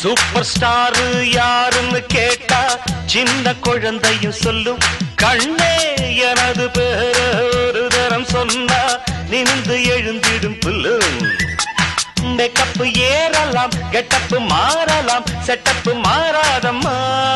Super star யாருன்னு கேட்டா சின்ன குழந்தையும் சொல்லும் கண்ணே எனது பேர ஒரு தரம் சொன்னா நிமிந்து எழுந்திடும் புல்லும் மேக்கப் ஏறலாம் கெட்டப்பு மாறலாம் செட்டப்பு மாறாதம்மா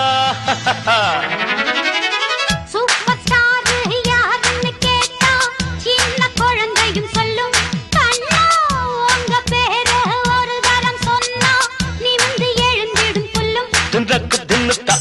சூப்பர் ஸ்டார் யாருன்னு கேட்டா சின்ன குழந்தையும் சொல்லும் கண்ணா உங்க பேர ஒரு தரம் சொன்னா நிமிந்து எழுந்திடும் புல்லும் தின்றக்கு தின்னுத்தா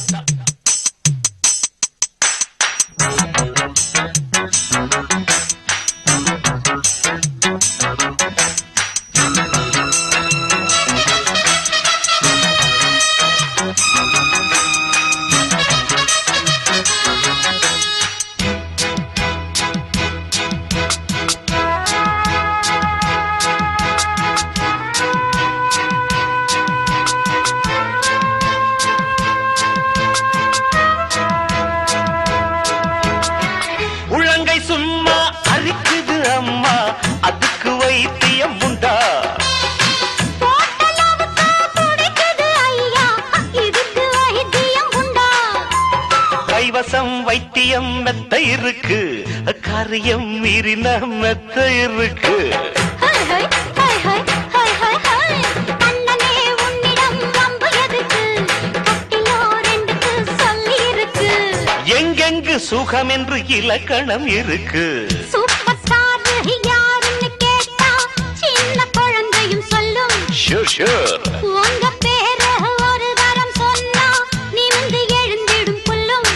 உள்ளங்கை சும்மா அரிக்குது அம்மா அதுக்கு வைத்தியம் உண்டா போட்டலாவுக்கு துடிக்குது ஐயா இதுக்கு வைத்தியம் உண்டா கைவசம் வைத்தியம் மெத்த இருக்கு காரியம் மீறின மெத்த இருக்கு ஹை ஹை ஹை ஹை ஹை ஹை ஹை கண்ணனே உன்னிடம் வம்பு எதுக்கு கட்டிலோ ரெண்டுக்கு சொல்லி இருக்கு எங்கெங்கு சுகம் என்று இலக்கணம் இருக்கு சூப்பர் ஸ்டார் யாருன்னு கேட்டா சின்ன குழந்தையும் சொல்லும் ஷூர் ஷூர் உங்க பேர ஒரு தரம் சொன்னா நிமிந்து எழுந்திடும் புல்லும்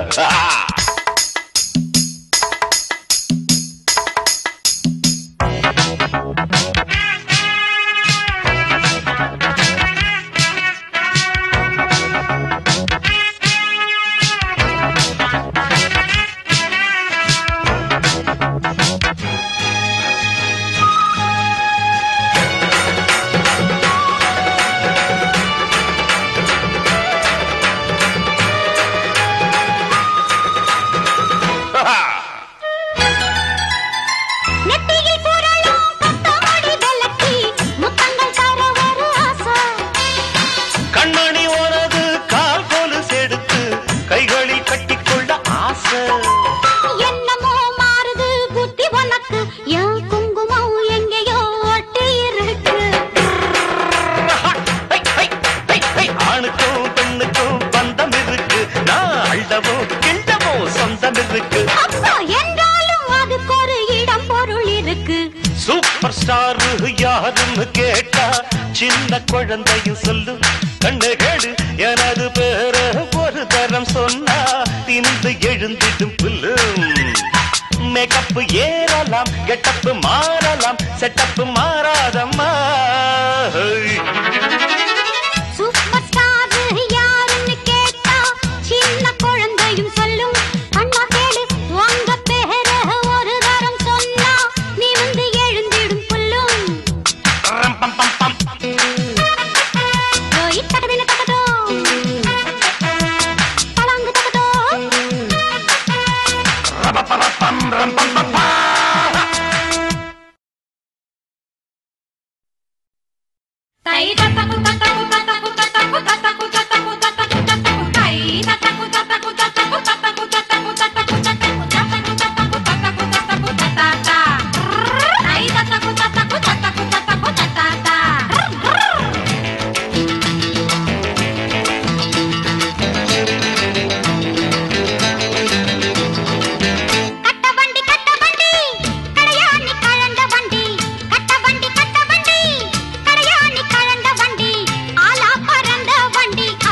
நெத்தியில் புரளும் பத்தமடி விளக்கி முத்தங்கள் தர ஒரு ஆசை கண்மணி உனது கால் கொலு செடுத்து கைகளில் கட்டிக்கொள்ள ஆசை என்னமோ மாறுது புத்தி உனக்கு என் குங்குமம் எங்கேயோ ஒட்டி இருக்கு ஹை, ஹை, ஹை, ஹை. ஆணுக்கும் பெண்ணுக்கும் பந்தம் இருக்கு நான் அள்ளவோ கிண்டவோ சொந்தம் இருக்கு அப்பா என்றாலும் அதுக்கு ஒரு இடம் பொருள் இருக்கு சூப்பர் ஸ்டார் யாருன்னு கேட்டா சின்ன குழந்தையும் சொல்லும் கண்ணு கேடு எனது பேர ஒரு தரம் சொன்னா திந்து எழுந்திடும் புல்லும் மேக்கப் ஏறலாம் கெட்டப்பு மாறலாம் செட்டப்பு மாறாதம்மா சூப்பர் ஸ்டார் யாருன்னு கேட்டா சின்ன குழந்தையும் சொல்லும் அண்ணா கேளு உங்க பேர ஒரு தரம் சொன்னா நீ வந்து எழுந்திடும் புல்லும் ரம் பம் பம் பம். ஓய் தகதின தகதோ பலாங்கு தகதோ ரபபரபம் ரம் பம் பம் பம். Tai tataku tataku tataku tataku tataku tataku tataku tataku tai tataku tataku tataku tataku tataku tataku tataku tataku tataku tataku tataku tatata tai tataku tataku tataku tataku tatata கட்ட வண்டி கட்ட வண்டி கடையாணி கழண்ட வண்டி கட்ட வண்டி கட்ட வண்டி கடையாணி கழண்ட வண்டி ஆலா பறந்த வண்டி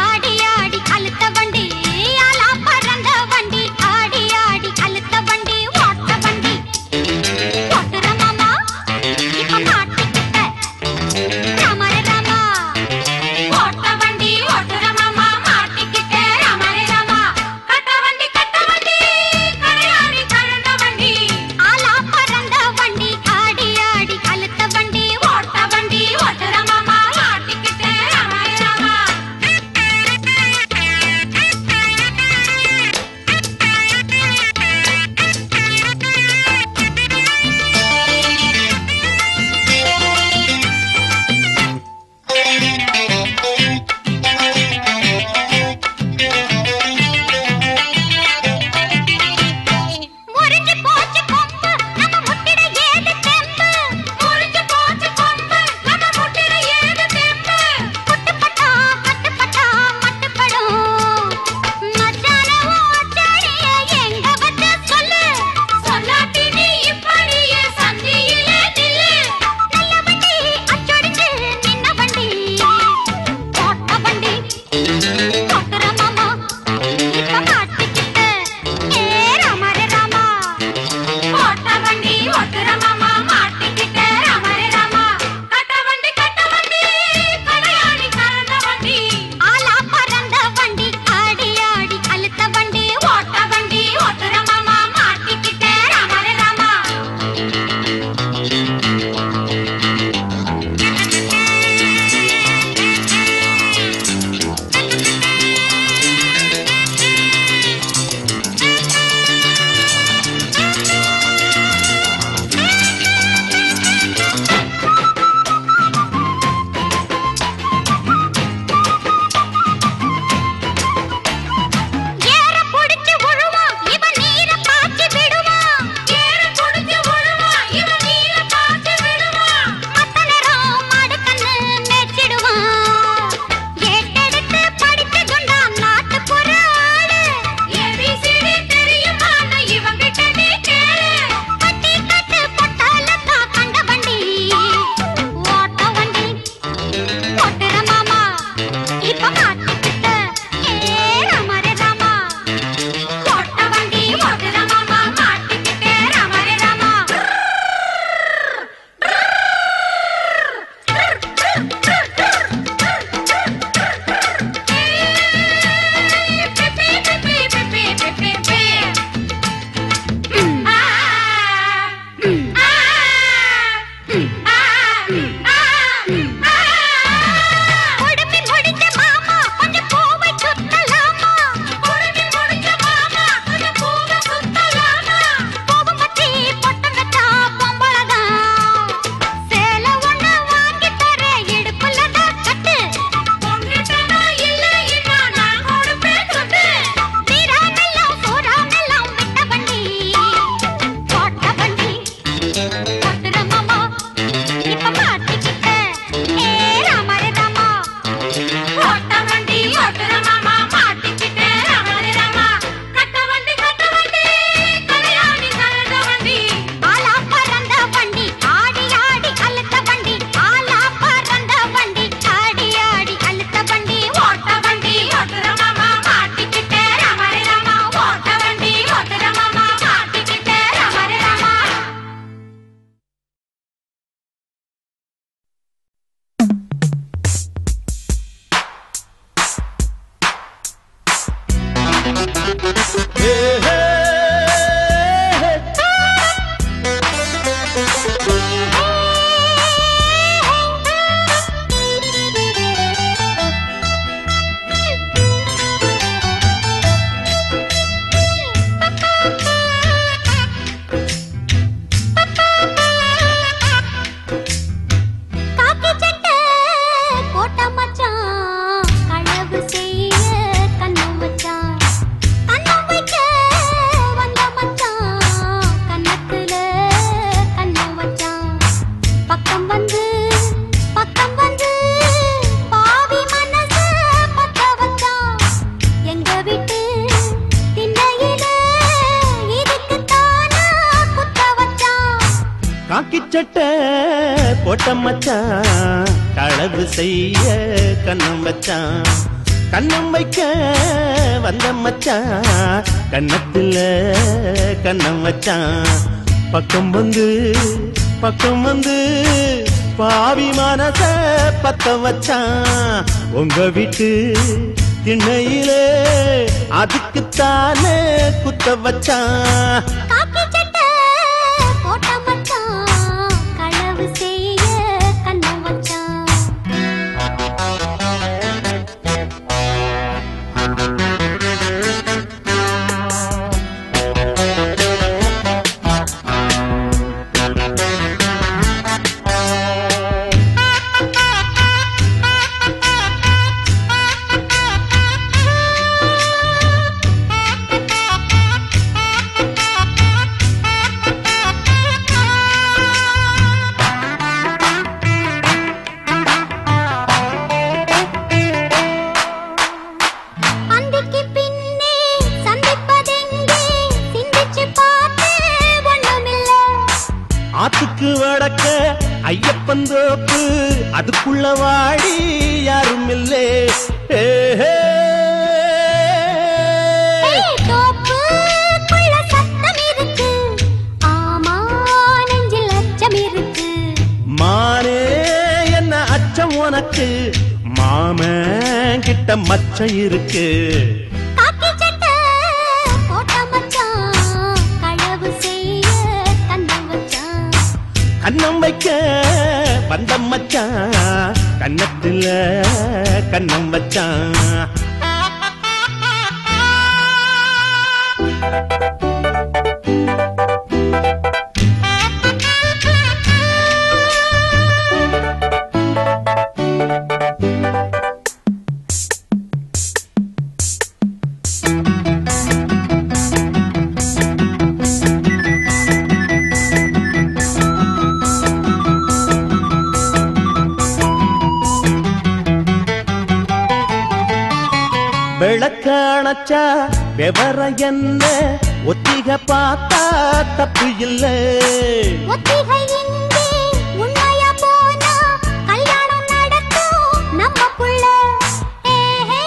ஏ, ஹே, ஹே. காக்கி சட்டை போட்ட மச்சான் களவு செய்ய கண்ணம் வச்சான் கண்ணம் வைக்க வந்த மச்சான் கண்ணத்துல கண்ணம் வச்சான் பக்கம் வந்து பக்கம் வந்து பாவி மனச பத்த வச்சான் எங்க விட்டு திண்ணையில இதுக்கு தானா குத்த வச்சான் காக்கி சட்டை போட்ட மச்சான் களவு செய்ய கண்ணம் வச்சான் கண்ணம் வைக்க வந்த மச்சான் கண்ணத்துல கண்ணம் வச்சான் பக்கம் வந்து பக்கம் வந்து பாவி மனச பத்த வச்சான் உங்க வீட்டு திண்ணையிலே அதுக்குத்தானே குத்த வச்சான் காக்கி சட்டை போட்ட மச்சான் களவு செய்ய கண்ணம் வச்சான் அந்திக்கு பின்னே சந்திப்பதெங்கே சிந்திச்சு பார்த்து ஒண்ணுமில்ல ஆத்துக்கு வடக்க ஐயப்பன் தோப்பு அதுக்குள்ள வாடி யாரும் இல்லே ஏ, ஹே. ஏய், தோப்புக்குள்ள சத்தம் இருக்கு ஆமா நெஞ்சில் அச்சம் இருக்கு மானே என்ன அச்சம் உனக்கு மாமன் கிட்ட மச்சம் இருக்கு காக்கி சட்டை போட்ட மச்சான் களவு செய்ய கண்ணம் வச்சான் கண்ணம் வைக்க வந்த மச்சான் கண்ணத்துல கண்ணம் வச்சான் விளக்க அணைச்சா விவரம் என்ன ஒத்திக பார்த்தா தப்பு இல்லை ஒத்திகை இங்கே உண்மையா போனா கல்யாணம் நடக்கும் நம்ம புள்ள ஏஹே.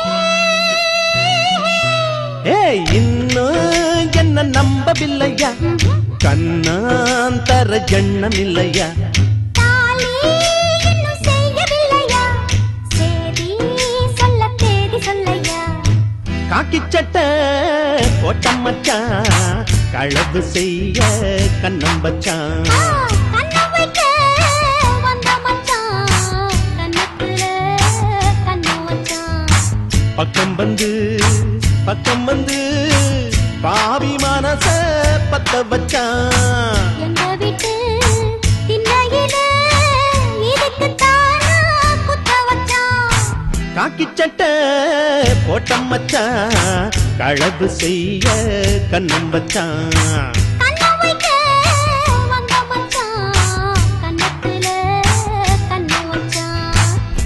ஏய் இன்னும் என்ன நம்பவில்லையா கண்ணாந்தர எண்ணம் இல்லையா தாலி இன்னும் செய்யவில்லையா சேதி சொல்ல தேதி சொல்லையா காக்கி சட்டை போட்ட மச்சான் களவு செய்ய கண்ணம் வச்சான் ஆ, கண்ணம் வைக்க வந்த மச்சான் கண்ணத்துல கண்ணம் வச்சான் பக்கம் வந்து பக்கம் வந்து பாவி மனச பத்த வச்சான் எங்க வீட்டு திண்ணையில இதுக்கு தானா குத்த வச்சான் காக்கி சட்டை போட்ட மச்சான் களவு செய்ய கண்ணம் வச்சான் கண்ணம் வைக்க வந்த மச்சான் கண்ணத்துல கண்ணம் வச்சான்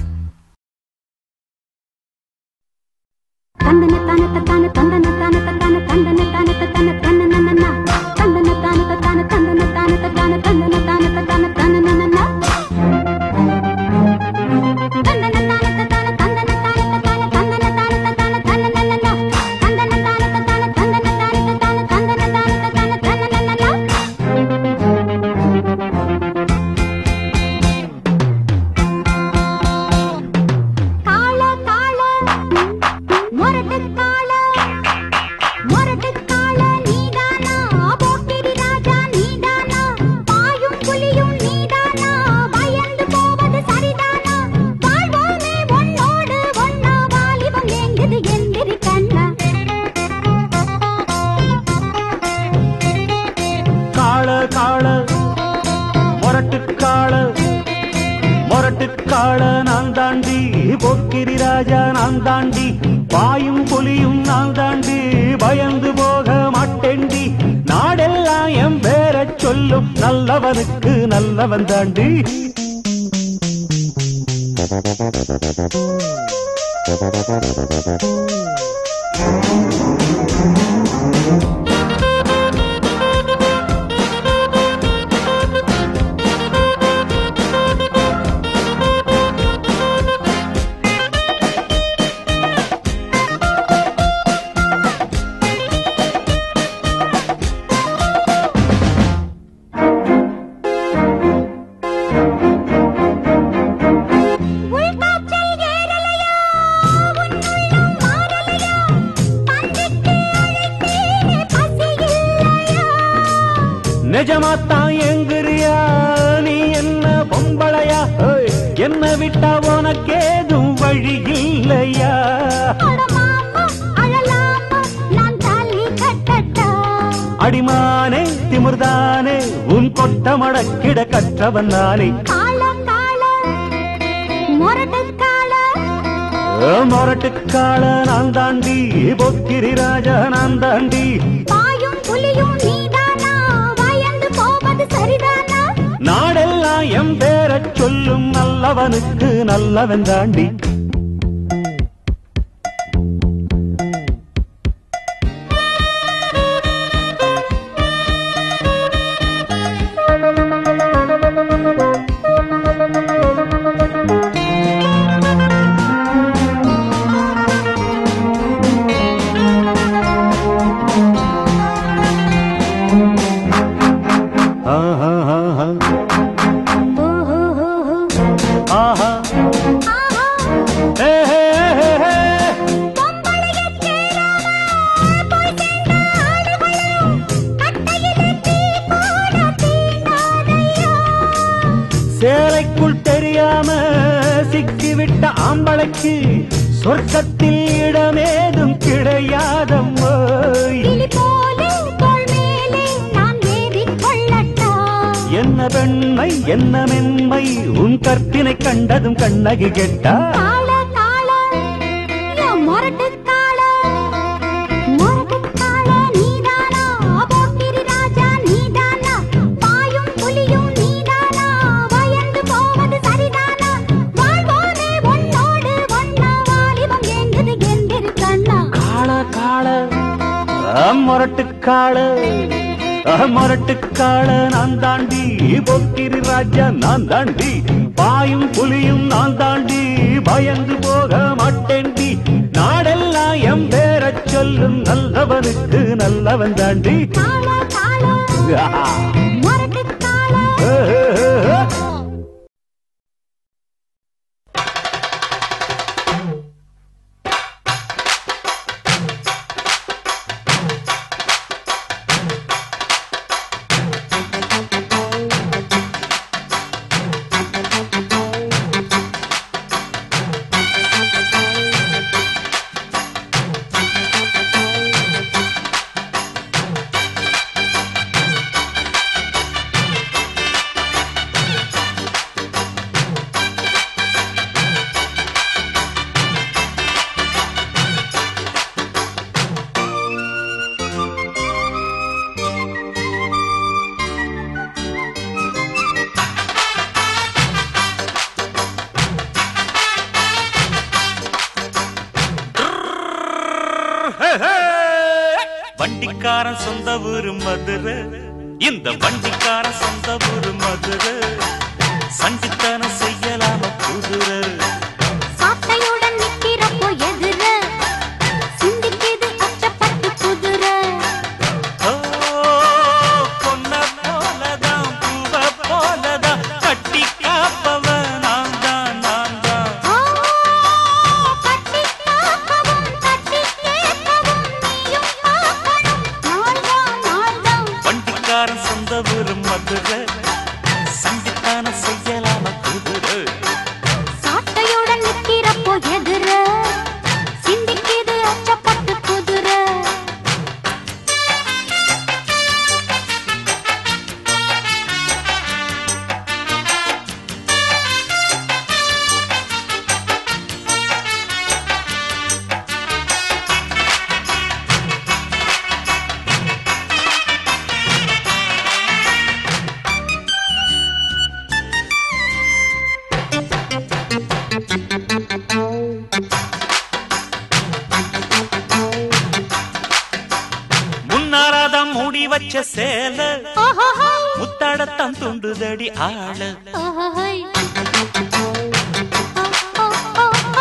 தந்தன தான தான தந்தன தான தான தந்தன தான தான தந்தன நன்னா தந்தன தான தான தந்தன தான தான தந்தன தான தான தந்தன நன்னா தந்தன தான தான தந்தன தான தான தந்தன தான தான தந்தன நன்னா தந்தன தான தான தந்தன தான தான தந்தன தான தான முரட்டுக்காள நான் தாண்டி பொக்கிரி ராஜா நான் தாண்டி பாயும் புலியும் நான் தாண்டி பயந்து போக மாட்டேண்டி நாடெல்லாம் என் பேரச் சொல்லும் நல்லவனுக்கு நல்லவன் தாண்டி உள்காற்றில் ஏறலையா உன் உள்ளம் மாறலையா பந்திக்கு அழைத்தேனே பசி இல்லையா நிஜமாத்தான் எங்குறியா நீ என்ன பொம்பளையா ஏய், என்ன விட்டா உனக்கேதும் வழி இல்லையா அட மாமா அழலாமா நான் தாலி கட்டட்டா அடிமானே திமிர்தானே உன் கொட்ட மடக்கிட கற்றவன் நானே கால கால முரட்டு கால மொரட்டுக்காள நான் தாண்டி பொக்கிரி ராஜா நான் தாண்டி பாயும் புலியும் நீதானா பயந்து போவது சரிதானா நாடெல்லாம் எம் பேரச் சொல்லும் நல்லவனுக்கு நல்லவன் தாண்டி ஆஹா, ஆஹா, ஆஹா. ஏ, ஹே, ஹே, ஹே. சேலைக்குள் தெரியாம சிக்கிவிட்ட ஆம்பளைக்கு சொர்க்கத்தில் இடமேதும் கிடையாதம்மோ கிளி போலே தோள் மேலே நான் ஏறிக் கொள்ளட்டா என்ன பெண்மை என்ன மென்மை உன் கற்பினை கண்டதும் கண்ணகி கெட்டா கால கால என் முரட்டு கால முரட்டு கால நீதானா போக்கிரி ராஜா நீதானா பாயும் புலியும் நீதானா பயந்து போவது சரிதானா வாழ்வோனே உன்னோடு ஒன்னா வாலிபம் ஏங்குது எந்திரு கண்ணா காள காள மொரட்டுக்காள மொரட்டுக்காள நான் தாண்டி பொக்கிரி ராஜா நான் தாண்டி பாயும் புலியும் நான் தாண்டி பயந்து போக மாட்டேண்டி நாடெல்லாம் எம் பேரச் சொல்லும் நல்லவனுக்கு நல்லவன் தாண்டி கால கால முரட்டு கால வண்டிக்காரன் சொந்த ஊரு மதுரை இந்த வண்டிக்காரன் சொந்த ஊரு மதுரை சண்டித்தனம் செய்யலாம குதிரை சாட்டையுடன் நிக்கிறப்போ எதிர சிந்திக்குது அச்சப்பட்டு குதிரை ஓ, பொன்ன போலதான் பூவ போலதான் கட்டி காப்பவ நான் தான் நான் தான் ஆ, கட்டி காக்கவும், கட்டி கேட்கவும் நீயும் பார்க்கணும். நாள்தான், நாள்தான். வண்டிக்காரன் சொந்த ஊரு மதுரை சண்டித்தனம் செய்யலாம குதிரை தூண்டுதடி ஆள ஓஹோய். ஓ, ஓ, ஓ,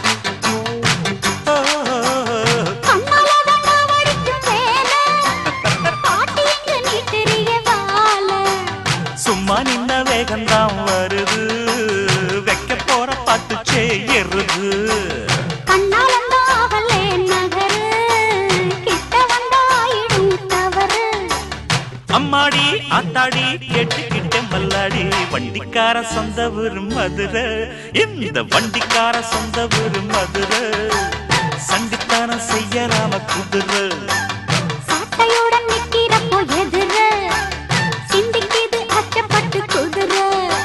ஓ. கண்ணால தாண்டா வடிச்சு சேல. பாட்டி எங்க நீ தெரிய வாழ. சும்மா நின்ன வேகம்தான் வருது வைக்க போற பாட்டு செய்யறது கண்ணாலந்தா ஆகலே நகரு. கிட்ட வந்தா ஆயிடும் தவறு. அம்மாடி ஆத்தாடி கேட்டுக்கிட்ட மல்லாடி வண்டிக்கார சொந்த ஊரு மதுரை இந்த வண்டிக்கார சொந்த ஊரு மதுரை சண்டித்தானம் செய்யலாம குதிரை சாட்டையுடன் நிக்கிறப்போ எதிர. சிந்திக்குது அச்சப்பட்டு குதிரை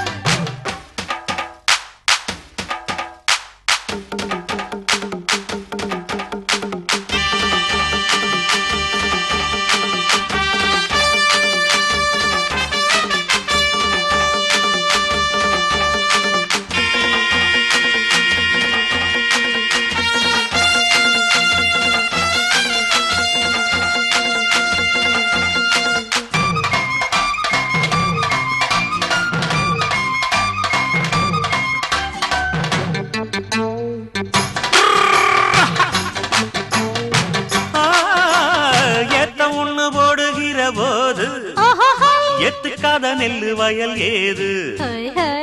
ஆ, ஏத்த ஒண்ணு போடுகிற போது ஓஹோஹோய். எத்துக்காத நெல்லு வயல் ஏது ஹை, ஹை.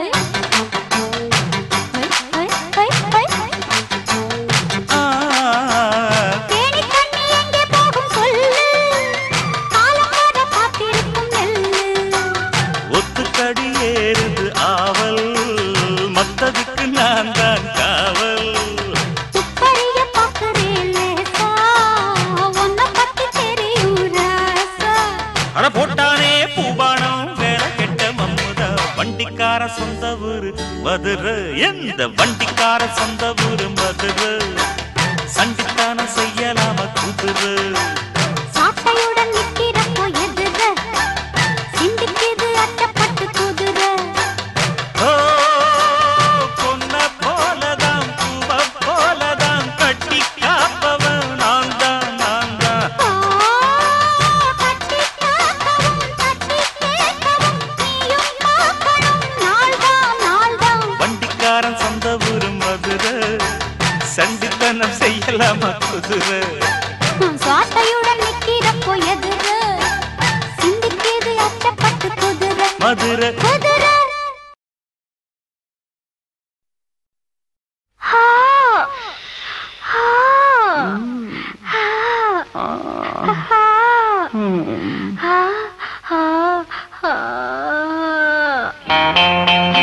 ஹை, ஹை, ஹை, ஹை. ஆ, தேனி தண்ணி எங்கே போகும் சொல்லு காலம் வர காத்திருக்கும் நெல்லு ஒத்துக்கடி ஏறுது ஆவல் மத்ததுக்கு நான் தான் காவல் துப்பறிய பார்க்கிறேன் லேசா உன்னை பத்தி தெரியும் ராசா அட போட்டானே பூபானம் வேலை கெட்ட மம்முதா வண்டிக்கார சொந்த ஊரு மதுரை எந்த வண்டிக்கார சொந்த ஊரு மதுரை சண்டித்தானம் செய்யலாம குதிரை சாட்டையுடன் நிக்கிறப்போ எதிர சிந்திக்குது அட்டப்பட்டு குதிரை ஓ பொன்ன போலதான் பூவ போலதான் கட்டி காப்பவன் நான் தான் நான் தான் ஆ, கட்டி காக்கவும் தட்டி கேட்கவும் நீயும் பார்க்கணும் நாள்தான் நாள்தான் வண்டிக்காரன் சொந்த ஊரு மதுரை சண்டித்தனம் செய்யலாமா குதிரை சாட்டையுடன் நிக்கிறப்போ எதிர சிந்திக்குது அச்சப்பட்டு குதிரை மதுரை குதிரை ஹா ஹா ஹா ஹா ஹா ஹா ஹா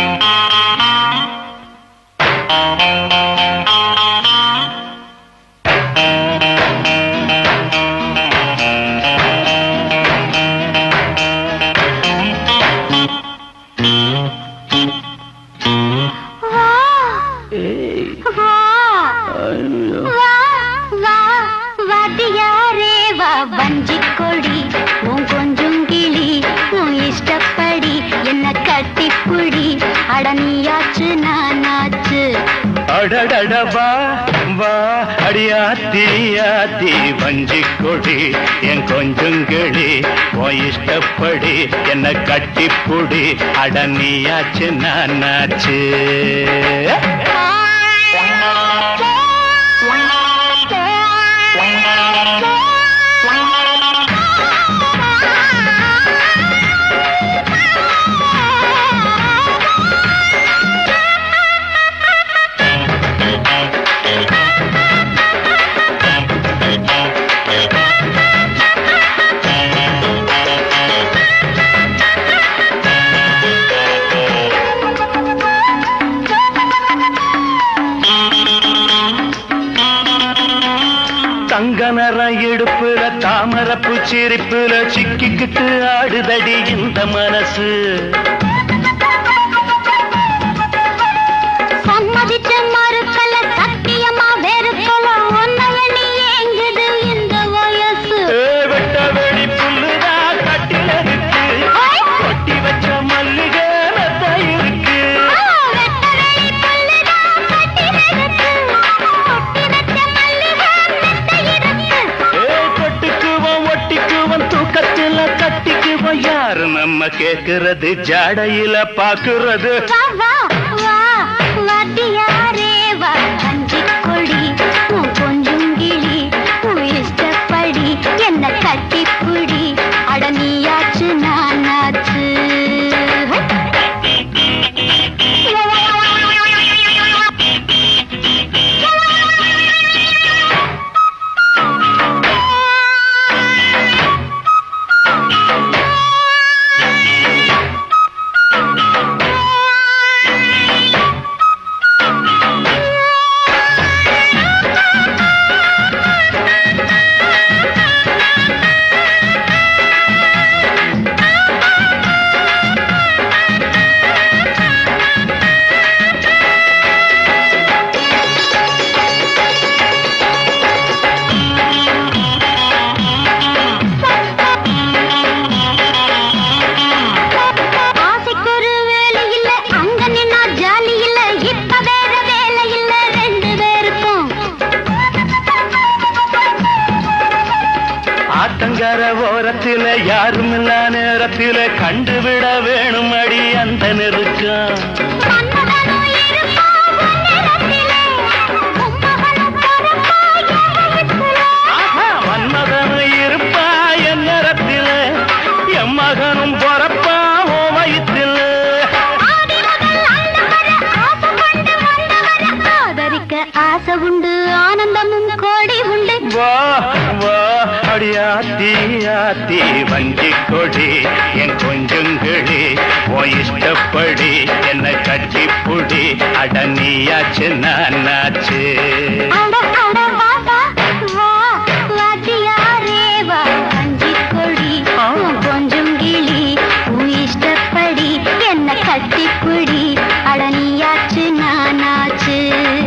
வா வா வா வா வாத்தியாரே வா வஞ்சிக் கொடி உன் கொஞ்சம் கிளி உன் இஷ்டப்படி என்ன கட்டிப்புடி அடனியாச்சு நானாச்சு அடடடவா வா அடியாத்தி ஆத்தி வஞ்சி கொடி என் கொஞ்சங்களி உன் இஷ்டப்படி என்ன கட்டிப்புடி அடனியாச்சு நானாச்சு தங்க நிற இடுப்புல தாமரப்பு சிரிப்புல சிக்கிக்கிட்டு ஆடுதடி இந்த மனசு சம்மதிச்ச மறுக்கல சத்தியமா வெறுக்கல ஒன்ன நீ ஏங்குது இந்த வயசு ஏ, வெட்ட வெளி புல்லுதா கட்டில இருக்கு கொட்டி வச்ச மல்லிகை மெத்த இருக்கு ஆ, வெட்ட வெளி புல்லுதான் கட்டினதுக்கு. கொட்டி வச்ச மல்லிகை மெத்தை இருக்கு. ஏ, தொட்டுக்குவோம் ஒட்டிக்குவோம் தூக்கத்துல கட்டிக்குவோம் யாரு நம்ம கேக்குறது ஜாடையில பாக்குறது வா வா வா வாத்தியாரே வா கஞ்சி கொடி உன் கொஞ்சம் கிளி உன் இஷ்டப்படி என்ன கட்டிப்புடி அட நீயாச்சு நானாச்சு ஆசைக்கொரு வேலை இல்ல அங்க நின்னா ஜாலி இல்ல இப்ப வேற வேலை இல்ல ரெண்டு பேருக்கும் ஆத்தங்கர ஓரத்தில யாரும் இல்ல நேரத்தில கண்டுவிட வேணும் அடி அந்த நெருக்கம் மன்மதனும் இருப்பா உன் நிறத்திலே, உம்மகனும் பிறப்பா என் வயிற்றிலே. ஆஹா, மன்மதனும் இருப்பா என் நேரத்தில என் மகனும் பொறப்பா ஓ வயிற்றில் ஆதி முதல் அண்டம் வரை ஆசை கொண்டு வந்தவரை ஆதரிக்க ஆசை உண்டு ஆனந்தமும் கோடி உண்டு வா வா அடியாத்தி ஆத்தி வஞ்சி கொடி என் கொஞ்சங்களி ஓ இஷ்டப்படி என்ன கட்டி புடி அடனியாச்சு நானாச்சு அட அட வா வா வா வாத்தியாரே வா கஞ்சி கொடி உன் கொஞ்சம் கிளி உன் இஷ்டப்படி என்ன கட்டிப்புடி அடனியாச்சு நானாச்சு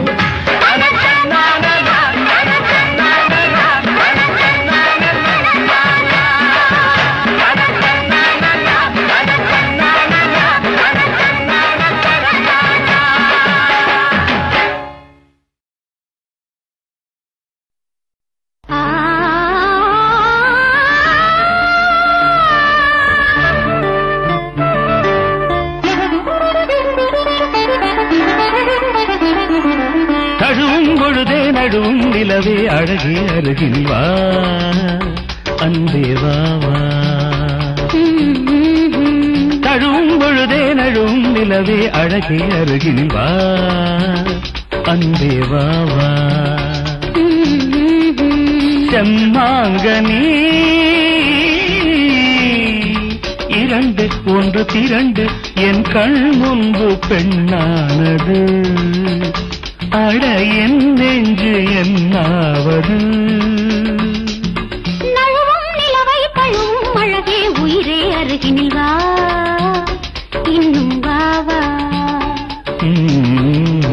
ஆ தழுவும் பொழுதே நடுவும் நிலவே அழகே அருகில் வா அன்பே வா வா தழுவும் பொழுதே நழுவும் நிலவே அழகே அருகில் வா அன்பே வா வா செம்மாங்கனி இரண்டு ஒன்று திரண்டு என் கண் முன்பு பெண்ணானது அட என் நெஞ்சு என்னாவது நழுவும் நிலவை பழுவும் அழகே உயிரே அருகினில் வா இன்னும் வா வா உம்.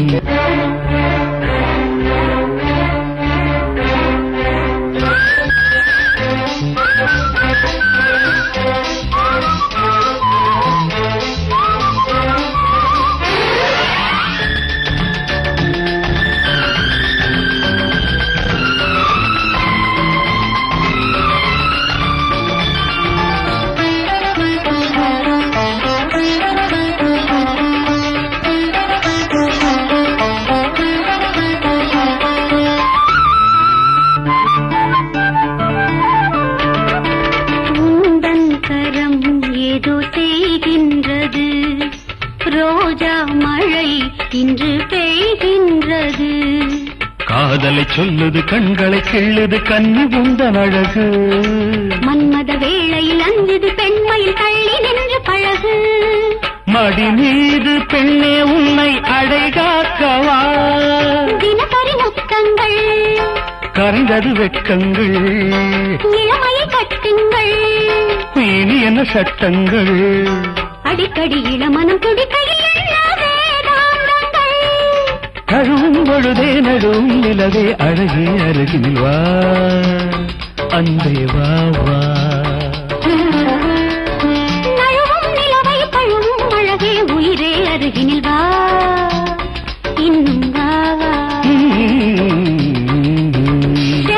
உந்தன் கரம் ஏதோ செய்கின்றது ரோஜா மழை இன்று பெய்கின்றது காதலை சொல்லுது கண்களை கிள்ளுது கண்ணி உந்தன் அழகு மன்மத வேளையில் அஞ்சுது பெண்மையில் தள்ளி நின்று பழகு மடி மீது பெண்ணே உன்னை அடைகாக்கவா தினசரி முத்தங்கள் கரைந்தது வெட்கங்கள் இளமையை கட்டுங்கள் இனி என்ன சட்டங்கள் அடிக்கடி இளமனம் துடிக்கையில் என்ன வேதாந்தங்கள் கழுவும் பொழுதே நடுவும் நிலவே அழகே அருகில் வா அன்பே வா வா நழுவும் நிலவை பழுவும் அழகே உயிரே அருகினில் வா இன்னும் வா வா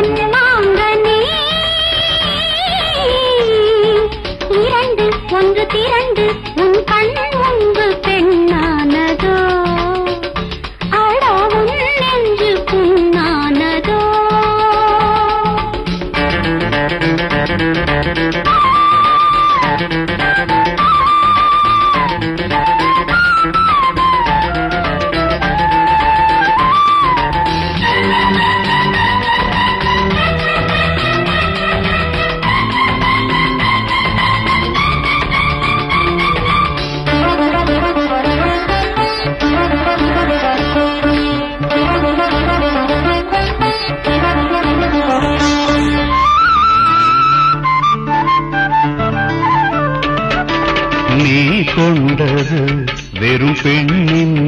செம்மாங்கனி இரண்டு ஒன்று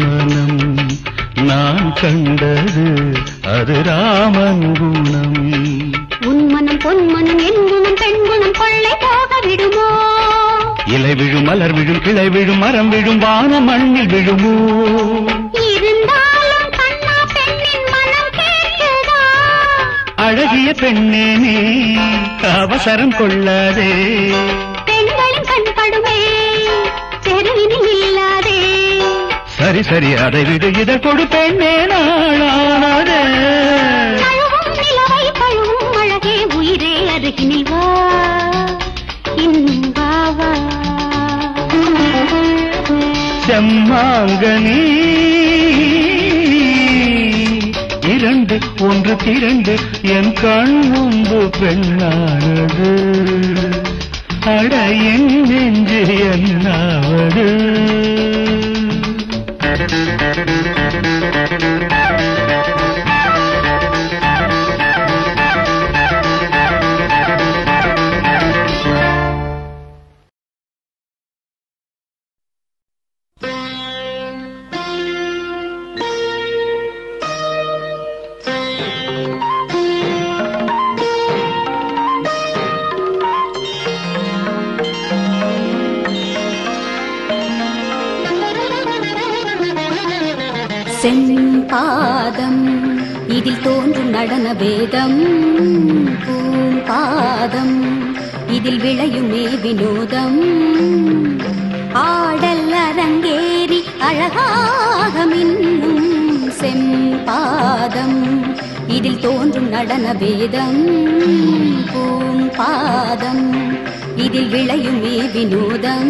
மனம் நான் கண்டது அது ராமன் குணம் உன் மனம் பொன் மனம் என் குணம் பெண் குணம் கொள்ளை போக விடுமோ இலை விழும் மலர் விழும் கிளை விழும் மரம் விழும் வான மண்ணில் விழுமோ இருந்தாலும் கண்ணா பெண்ணின் மனம் கேட்குதா அழகிய பெண்ணே நீ அவசரம் கொள்ளாதே பெண்களின் கண் படுமே தெருவினில் இல்லாதே சரி சரி அதை விடு இதை கொடு பெண்ணே நாளானதே தழுவும் நிலவை தழுவும் அழகே உயிரே அருகினில் வா இன்னும் வா வா செம்மாங்கனி இரண்டு ஒன்று திரண்டு என் கண் முன்பு பெண்ணானது அட என் நெஞ்சு என்னாவது செம்பாதம் இதில் தோன்றும் நடன வேதம் பூம்பாதம் இதில் விளையுமே வினோதம் ஆடல் அரங்கேறி அழகாக மின்னும் செம்பாதம் இதில் தோன்றும் நடன வேதம் பூம்பாதம் இதில் விளையுமே வினோதம்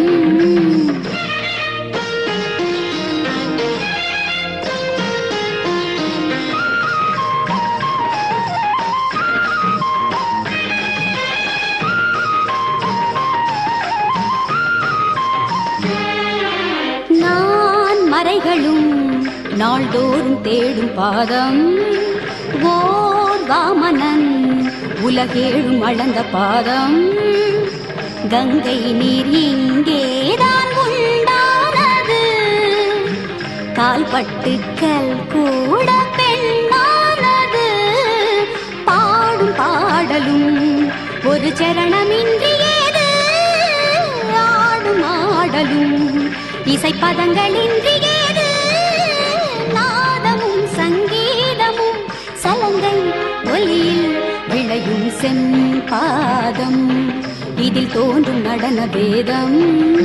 நான் மறைகளும் நாள்தோறும் தேடும் பாதம் ஓர் வாமனன் உலகேழும் அளந்த பாதம் கங்கை நீர் இங்கேதான் உண்டானது கால்பட்டுக்கள் கூட பெண்ணானது பாடும் பாடலும் ஒரு சரணமின்றியேது ஆடும் ஆடலும் இசைப்பதங்களின்றியேது நாதமும் சங்கீதமும் சலங்கை ஒலியில் விளையும் செம்பாதம் இதில் தோன்றும் நடன வேதம்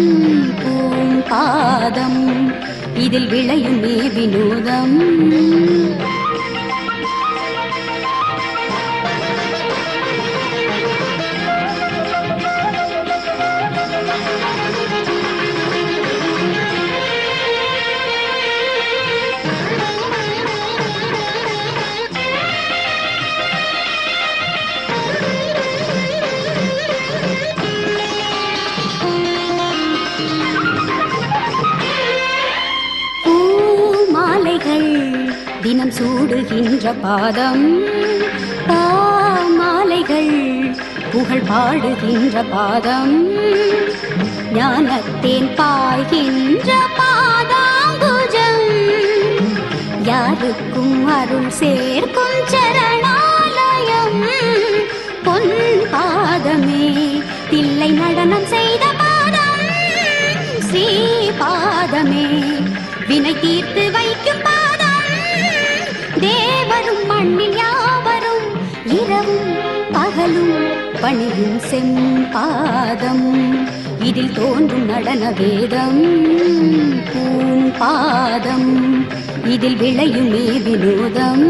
பூம்பாதம் இதில் விளையும் மே வினோதம் பூமாலைகள் தினம் சூடுகின்ற பாதம் பாமாலைகள் புகழ் பாடுகின்ற பாதம் ஞானத்தேன் பாய்கின்ற பாதாங்குஜம் யாருக்கும் அருள் சேர்க்கும் சரணாலயம் பொன் பாதமே தில்லை நடனம் செய்த பாதம் ஸ்ரீ பாதமே வினை தீர்த்து வைக்கும் பாதம் தேவரும் மண்ணில் யாவரும் இரவும் பகலும் பணியும் செம்பாதம் இதில் தோன்றும் நடன வேதம் பூம்பாதம் இதில் விளையுமே வினோதம்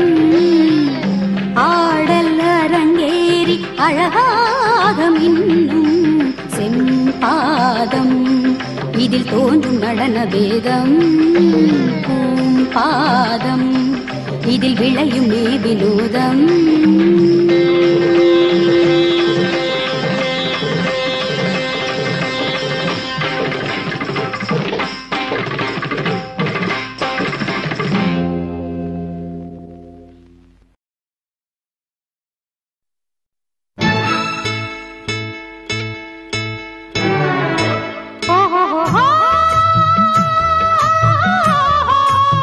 ஆடல் அரங்கேறி அழகாக மின்னும் செம்பாதம் இதில் தோன்றும் நடன வேதம் பூம்பாதம் இதில் விளையுமே வினோதம் ஓஹோ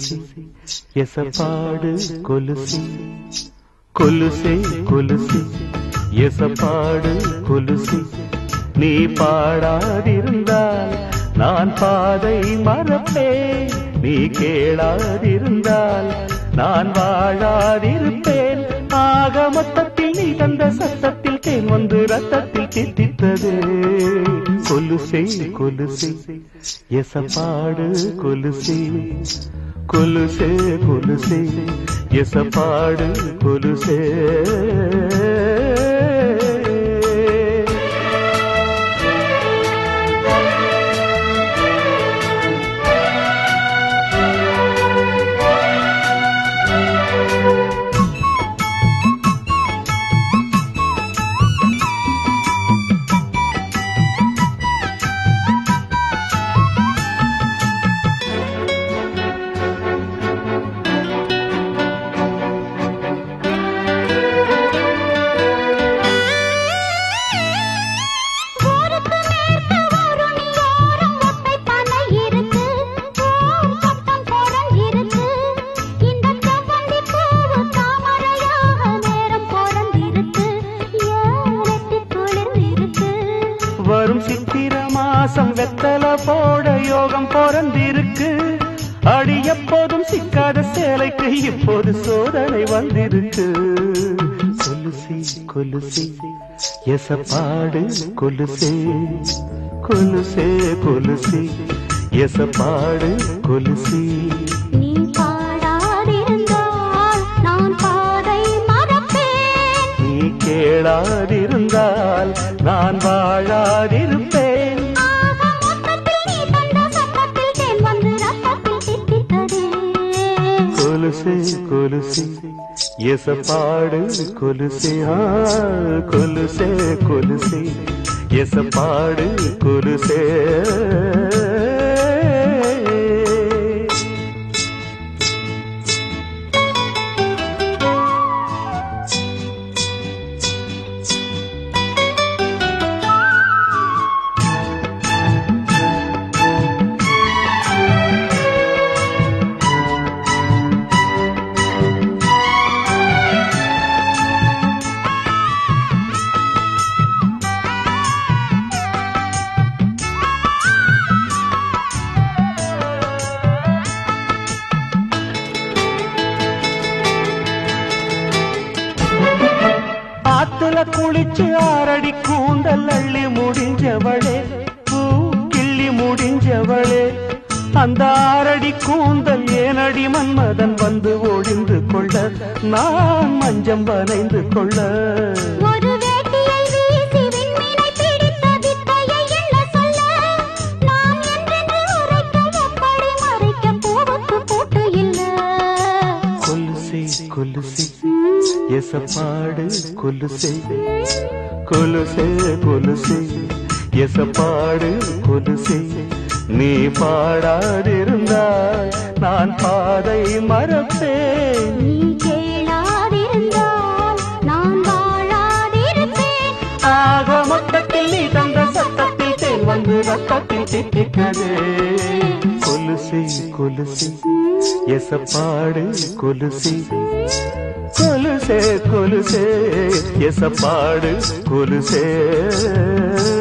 கொலுசி எசப்பாடு கொலுசி கொலுசே கொலுசி எசப்பாடு கொலுசி நீ பாடாதிருந்தால் நான் பாதை மறப்பேன் நீ கேளாதிருந்தால் நான் வாழாதிருப்பேன் ஆக மொத்தத்தில் நீ தந்த சத்தத்தில் தேன் வந்து ரத்தத்தில் தித்தித்தது கொலுசே கொலுசே எசப்பாடு கொலுசே கொலுசே கொலுசே எசப்பாடு கொலுசே ஊருக்கு மேற்கு வருணியோரம் ஒத்தை பனை இருக்கு ஊர் பக்கம் குடம் இருக்கு இந்த செவ்வந்தி பூவு தாமரையாக நேரம் பிறந்திருக்கு ஏழெட்டு குளிர் இருக்கு வரும் சித்திர மாசம் வெத்தல போட யோகம் பிறந்திருக்கு அடி எப்போதும் சிக்காத சேலைக்கு இப்போது சோதனை வந்திருக்கு கொலுசி கொலுசி எசப்பாடு கொலுசே கொலுசே கொலுசி எசப்பாடு கொலுசி நீ பாடாதிருந்தால் நான் பாதை மறப்பேன் நீ கேளாதிருந்தால் நான் வாழாதிருப்பேன் ஆக மொத்தத்தில் நீ தந்த சத்தத்தில் தேன் வந்து ரத்தத்தில் தித்தித்ததே கொலுசு கொலுசு எசப்பாடு கொலுசே ஆ கொலுசே கொலுசே எசப்பாடு கொலுசே ஆத்துல குளிச்சு ஆறடி கூந்தல் அள்ளி முடிஞ்சவளே பூ கிள்ளி முடிஞ்சவளே அந்த ஆறடி கூந்தல் ஏனடி மன்மதன் வந்து ஒழிந்து கொள்ள நான் மஞ்சம் வரைந்து கொள்ள ஒரு வேட்டியை வீசி விண்மீனை பிடித்த வித்தையை எண்ண சொல்ல நான் என்றென்று உரைக்க எப்படி மறைக்க பூவுக்கு பூட்டு இல்ல கொலுசே கொலுசே எசப்பாடு கொலுசே கொலுசே கொலுசே எசப்பாடு கொலுசே நீ பாடாதிருந்தால் நான் பாதை மறப்பேன் நீ கேளாதிருந்தால் நான் வாழாதிருப்பேன் ஆக மொத்தத்தில் நீ தந்த சத்தத்தில் தேன் வந்து ரத்தத்தில் திட்டிக்கதே கொலுசே கொலுசே எசப்பாடு கொலுசே கொலுசே கொலுசே எசப்பாடு கொலுசே